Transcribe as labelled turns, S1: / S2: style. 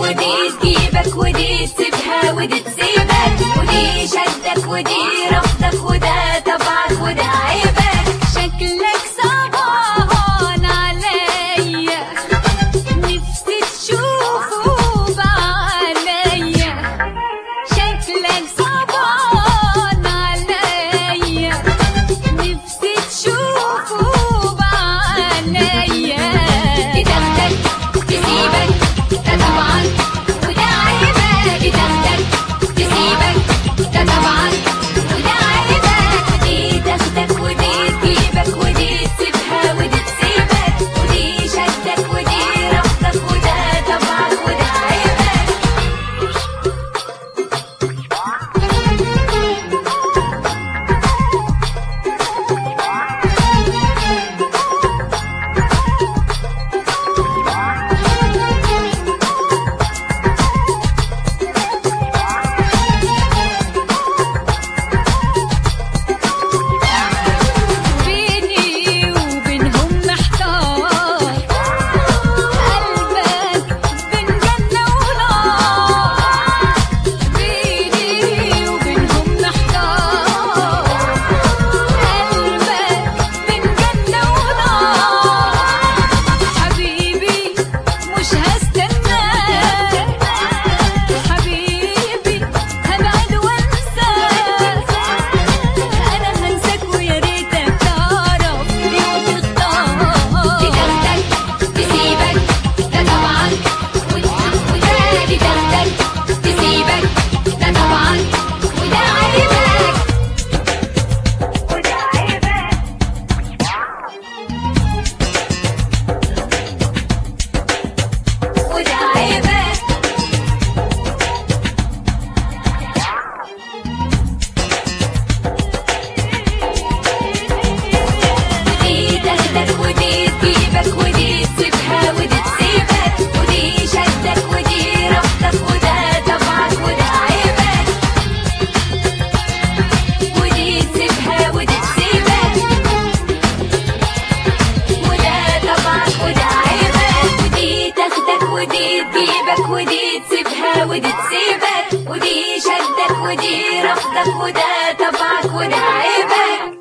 S1: ودي تجيبك ودي تسيبها ودي تسيبك ودي شدك ودي رفضك وده طبعك وده عيبك شكلك صعبان عليا نفسي تشوفه بعينيا شكلك صعبان عليا نفسي تشوفه بعينيا تدخلك تسيبك ده طبعا وده عيبك تدخلك تسيبك ده طبعا وده عيبك ودي تاخدك ودي تجيبك ودي تسيبها ودي تسيبك ودي شدك ودي رفضك وده طبعا وده عيبك بيني وبينهم محتار قلبك بين جنة ونار بيني وبينهم محتار قلبك بين جنة ونار حبيبي مش هستناك حبيبي هبعد وانساك انا هنساك ويا ريتك تعرف ليه وتختار تدخلك تسيبك ده طبعا وده تدخلك تسيبك ده طبعا وده عيبك وده عيبك وده عيبك ودي تاخدك ودي تجيبك ودي تسيبها ودي تسيبك ودي شدك ودي رفضك وده طبعك وده عيبك ودي تسيبها ودي تسيبك وده طبعك وده عيبك ودي تاخدك ودي تجيبك ودي تسيبها ودي تسيبك ودي شدك ودي رفضك وده طبعك وده عيبك